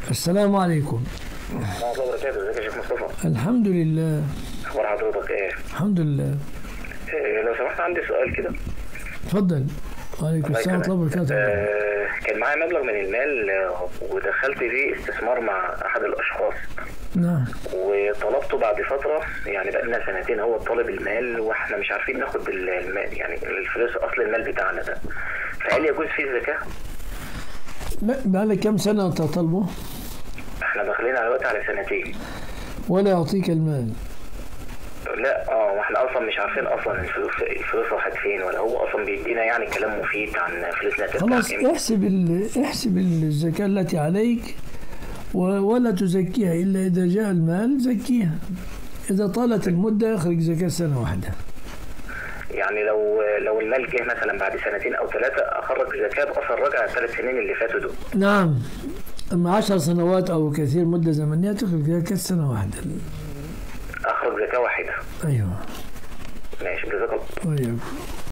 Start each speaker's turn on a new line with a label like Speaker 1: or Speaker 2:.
Speaker 1: السلام عليكم
Speaker 2: ورحمة الله وبركاته ازيك يا شيخ مصطفى
Speaker 1: الحمد لله
Speaker 2: اخبار حضرتك ايه؟
Speaker 1: الحمد لله
Speaker 2: إيه، لو سمحت عندي سؤال كده
Speaker 1: تفضل وعليكم
Speaker 2: الله
Speaker 1: السلام ورحمة الله
Speaker 2: يكرمك.
Speaker 1: وبركاته
Speaker 2: آه، كان معايا مبلغ من المال آه، ودخلت فيه استثمار مع احد الاشخاص
Speaker 1: نعم
Speaker 2: وطلبته بعد فترة يعني بقالنا سنتين هو طالب المال واحنا مش عارفين ناخد ال- المال يعني الفلوس اصل المال بتاعنا ده فهل يجوز فيه الزكاة؟
Speaker 1: لا بقالك كم سنة أنت طالبه
Speaker 2: احنا داخلين على الوقت على سنتين
Speaker 1: ولا يعطيك المال
Speaker 2: لا اه واحنا اصلا مش عارفين اصلا الفلوس الفلوس راحت فين ولا هو اصلا بيدينا يعني كلام مفيد عن فلوسنا ترجع
Speaker 1: خلاص
Speaker 2: امتى
Speaker 1: احسب ال- احسب الزكاة التي عليك و- ولا تزكيها إلا إذا جاء المال زكيها إذا طالت المدة اخرج زكاة سنة واحدة
Speaker 2: يعني لو لو المال جه مثلا بعد سنتين او ثلاثه اخرج زكاه باثر رجع الثلاث سنين اللي فاتوا دول
Speaker 1: نعم أما عشر سنوات أو كثير مدة زمنية تخرج زكاة سنة واحدة
Speaker 2: اخرج زكاه واحده
Speaker 1: أيوه
Speaker 2: ماشي جزاك الله
Speaker 1: وإياكم